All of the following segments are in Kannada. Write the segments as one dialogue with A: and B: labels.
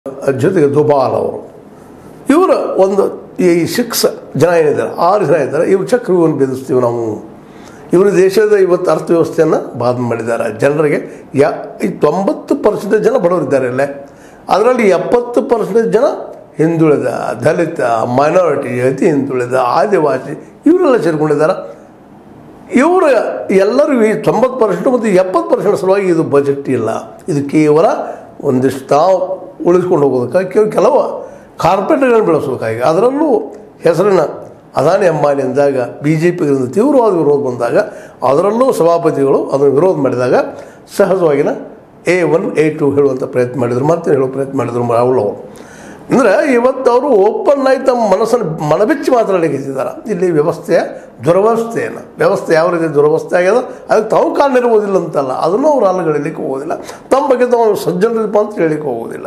A: ಜೊತೆಗೆ ದುಬಾಲ್ ಅವರು ಇವರ ಒಂದು ಈ ಸಿಕ್ಸ್ ಜನ ಏನಿದ್ದಾರೆ ಆರು ಜನ ಇದ್ದಾರೆ ಇವ್ರು ಚಕ್ರವ್ಯೂಹವನ್ನು ಬೆದರಿಸ್ತೀವಿ ನಾವು ಇವರು ದೇಶದ ಇವತ್ತು ಅರ್ಥವ್ಯವಸ್ಥೆಯನ್ನು ಬಾದ್ ಮಾಡಿದ್ದಾರೆ ಜನರಿಗೆ ಯಾ ಈ ತೊಂಬತ್ತು ಪರ್ಸೆಂಟೇಜ್ ಜನ ಬಡವರಿದ್ದಾರೆ ಅಲ್ಲೇ ಅದರಲ್ಲಿ ಎಪ್ಪತ್ತು ಪರ್ಸೆಂಟೇಜ್ ಜನ ಹಿಂದುಳಿದ ದಲಿತ ಮೈನಾರಿಟಿ ಅತಿ ಹಿಂದುಳಿದ ಆದಿವಾಸಿ ಇವರೆಲ್ಲ ಸೇರ್ಕೊಂಡಿದ್ದಾರೆ ಇವರು ಎಲ್ಲರೂ ಈ ತೊಂಬತ್ತು ಪರ್ಸೆಂಟ್ ಮತ್ತು ಎಪ್ಪತ್ತು ಪರ್ಸೆಂಟ್ ಸಲುವಾಗಿ ಇದು ಬಜೆಟ್ ಇಲ್ಲ ಇದು ಕೇವಲ ಒಂದಿಷ್ಟು ತಾವು ಉಳಿಸ್ಕೊಂಡು ಹೋಗೋದಕ್ಕಾಗಿ ಕೆಲ ಕೆಲವು ಕಾರ್ಪೊರೇಟ್ಗಳನ್ನು ಬೆಳೆಸೋದಕ್ಕಾಗಿ ಅದರಲ್ಲೂ ಹೆಸರಿನ ಅದಾನಿ ಅಂಬಾನಿ ಅಂದಾಗ ಬಿ ಜೆ ಪಿಗಳಿಂದ ತೀವ್ರವಾದ ವಿರೋಧ ಬಂದಾಗ ಅದರಲ್ಲೂ ಸಭಾಪತಿಗಳು ಅದನ್ನು ವಿರೋಧ ಮಾಡಿದಾಗ ಸಹಜವಾಗಿನ ಎ ಒನ್ ಎ ಟು ಹೇಳುವಂಥ ಪ್ರಯತ್ನ ಮಾಡಿದರು ಮತ್ತೆ ಹೇಳೋ ಪ್ರಯತ್ನ ಮಾಡಿದರು ರಾಹುಲ್ ಅವರು ಅಂದರೆ ಇವತ್ತು ಅವರು ಓಪನ್ ಆಗಿ ತಮ್ಮ ಮನಸ್ಸನ್ನು ಮನಬಿಚ್ಚಿ ಮಾತಾಡಲಿಕ್ಕಿದ್ದಾರೆ ಇಲ್ಲಿ ವ್ಯವಸ್ಥೆಯ ದುರವಸ್ಥೆಯನ್ನು ವ್ಯವಸ್ಥೆ ಯಾವ ರೀತಿ ದುರವಸ್ಥೆ ಆಗ್ಯದ ಅದಕ್ಕೆ ತಾವು ಕಾರಣ ಇರುವುದಿಲ್ಲ ಅಂತಲ್ಲ ಅದನ್ನು ಅವ್ರು ಅಲ್ಲಗಳಿಲಿಕ್ಕೆ ಹೋಗೋದಿಲ್ಲ ತಮ್ಮ ಬಗ್ಗೆ ತಾವು ಸಜ್ಜನರಿಪ್ಪ ಅಂತ ಹೇಳಲಿಕ್ಕೆ ಹೋಗೋದಿಲ್ಲ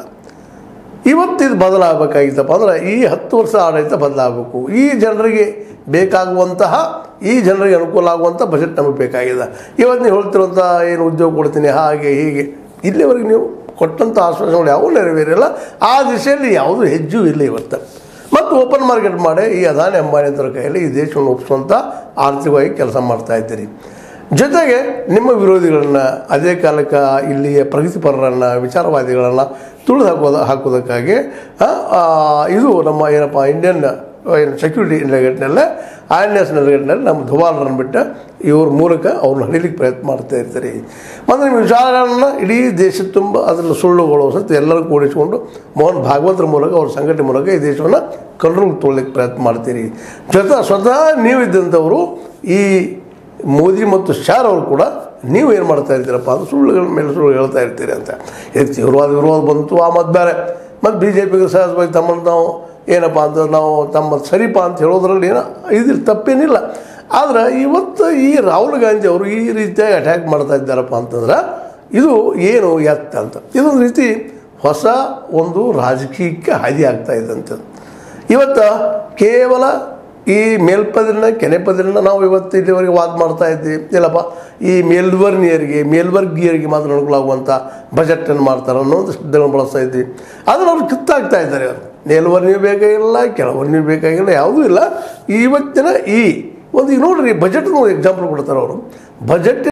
A: ಇವತ್ತು ಇದು ಬದಲಾಗಬೇಕಾಗಿತ್ತಪ್ಪ ಅಂದ್ರೆ ಈ ಹತ್ತು ವರ್ಷ ಆಡಳಿತ ಬದಲಾಗಬೇಕು ಈ ಜನರಿಗೆ ಬೇಕಾಗುವಂತಹ ಈ ಜನರಿಗೆ ಅನುಕೂಲ ಆಗುವಂಥ ಬಜೆಟ್ ನಮಗೆ ಬೇಕಾಗಿದೆ ಇವತ್ತು ನೀವು ಹೇಳ್ತಿರುವಂಥ ಏನು ಉದ್ಯೋಗ ಕೊಡ್ತೀನಿ ಹಾಗೆ ಹೀಗೆ ಇಲ್ಲಿವರೆಗೆ ನೀವು ಕೊಟ್ಟಂಥ ಆಶ್ವಾಸನೆಗಳು ಯಾವುವು ನೆರವೇರಿಲ್ಲ ಆ ದಿಶೆಯಲ್ಲಿ ಯಾವುದೂ ಹೆಜ್ಜು ಇಲ್ಲ ಇವತ್ತು ಮತ್ತು ಓಪನ್ ಮಾರ್ಕೆಟ್ ಮಾಡಿ ಈ ಅದಾನಿ ಅಂಬಾನಿ ಅಂತರ ಕೈಯಲ್ಲಿ ಈ ದೇಶವನ್ನು ಒಪ್ಪಿಸುವಂಥ ಆರ್ಥಿಕವಾಗಿ ಕೆಲಸ ಮಾಡ್ತಾ ಇದ್ದೀರಿ ಜೊತೆಗೆ ನಿಮ್ಮ ವಿರೋಧಿಗಳನ್ನು ಅದೇ ಕಾಲಕ್ಕೆ ಇಲ್ಲಿಯ ಪ್ರಗತಿಪರರನ್ನು ವಿಚಾರವಾದಿಗಳನ್ನು ತುಳಿದು ಹಾಕೋದು ಹಾಕೋದಕ್ಕಾಗಿ ಆ, ಆ, ಇದು ನಮ್ಮ ಏನಪ್ಪ ಇಂಡಿಯನ್ ಏನು ಸೆಕ್ಯೂರಿಟಿ ನೆಲೆಗಟ್ಟಿನಲ್ಲೇ ಐ ಎನ್ ಎಸ್ ನೆಲೆಗಟ್ಟಿನಲ್ಲಿ ನಮ್ಮ ದುವಾಲರನ್ನು ಬಿಟ್ಟು ಇವ್ರ ಮೂಲಕ ಅವ್ರನ್ನ ಹಿಡಿಲಿಕ್ಕೆ ಪ್ರಯತ್ನ ಮಾಡ್ತಾ ಇರ್ತೀರಿ ಮತ್ತು ನಿಮ್ಮ ವಿಚಾರಗಳನ್ನು ಇಡೀ ದೇಶದ ತುಂಬ ಅದರಲ್ಲಿ ಸುಳ್ಳುಗಳು ಸತ್ತು ಎಲ್ಲರೂ ಕೂಡಿಸಿಕೊಂಡು ಮೋಹನ್ ಭಾಗವತರ ಮೂಲಕ ಅವ್ರ ಸಂಘಟನೆ ಮೂಲಕ ಈ ದೇಶವನ್ನು ಕಂಟ್ರೋಲ್ ತೊಗೊಳ್ಳಿಕ್ಕೆ ಪ್ರಯತ್ನ ಮಾಡ್ತೀರಿ ಜೊತೆ ಸ್ವತಃ ನೀವಿದ್ದಂಥವರು ಈ ಮೋದಿ ಮತ್ತು ಶಾರ್ ಅವರು ಕೂಡ ನೀವು ಏನು ಮಾಡ್ತಾ ಇರ್ತೀರಪ್ಪ ಅದು ಸುಳ್ಳುಗಳ ಮೇಲೆ ಸುಳ್ಳು ಹೇಳ್ತಾ ಇರ್ತೀರಿ ಅಂತ ಇದಕ್ಕೆ ತೀವ್ರವಾದ ವಿರೋಧ ಬಂತು ಆ ಮತ್ತು ಬೇರೆ ಮತ್ತು ಬಿ ಜೆ ಪಿಗೆ ಸಹಜವಾಗಿ ತಮ್ಮನ್ನು ನಾವು ಏನಪ್ಪ ಅಂತ ನಾವು ತಮ್ಮ ಸರಿಪ ಅಂತ ಹೇಳೋದ್ರಲ್ಲಿ ಏನೋ ಇದಿಲ್ಲ ತಪ್ಪೇನಿಲ್ಲ ಆದರೆ ಇವತ್ತು ಈ ರಾಹುಲ್ ಗಾಂಧಿ ಅವರು ಈ ರೀತಿಯಾಗಿ ಅಟ್ಯಾಕ್ ಮಾಡ್ತಾ ಇದ್ದಾರಪ್ಪ ಅಂತಂದ್ರೆ ಇದು ಏನು ಎತ್ತ ಅಂತ ಇದೊಂದು ರೀತಿ ಹೊಸ ಒಂದು ರಾಜಕೀಯಕ್ಕೆ ಹಾದಿ ಆಗ್ತಾ ಇದ್ದಂಥದ್ದು ಇವತ್ತು ಕೇವಲ ಈ ಮೇಲ್ಪದರಿನ ಕೆನೆಪದರಿನ ನಾವು ಇವತ್ತು ಇಲ್ಲಿವರೆಗೆ ವಾದ ಮಾಡ್ತಾ ಇದ್ವಿ ಇಲ್ಲಪ್ಪ ಈ ಮೇಲ್ವರ್ನಿಯರಿಗೆ ಮೇಲ್ವರ್ಗೀಯರಿಗೆ ಮಾತ್ರ ಅನುಕೂಲ ಆಗುವಂಥ ಬಜೆಟನ್ನು ಮಾಡ್ತಾರೆ ಅನ್ನೋ ಒಂದು ಶಬ್ದಗಳನ್ನು ಬಳಸ್ತಾ ಇದ್ವಿ ಅದನ್ನು ಅವ್ರು ಕಿತ್ತಾಗ್ತಾ ಇದ್ದಾರೆ ಅವರು ಮೇಲ್ವರ್ನಿಯೂ ಬೇಕಾಗಿಲ್ಲ ಕೆಳವರ್ನಿಯೂ ಬೇಕಾಗಿಲ್ಲ ಯಾವುದೂ ಇಲ್ಲ ಇವತ್ತಿನ ಈ ಒಂದು ಈಗ ನೋಡ್ರಿ ಬಜೆಟ್ ಎಕ್ಸಾಂಪಲ್ ಕೊಡ್ತಾರೆ ಅವರು ಬಜೆಟ್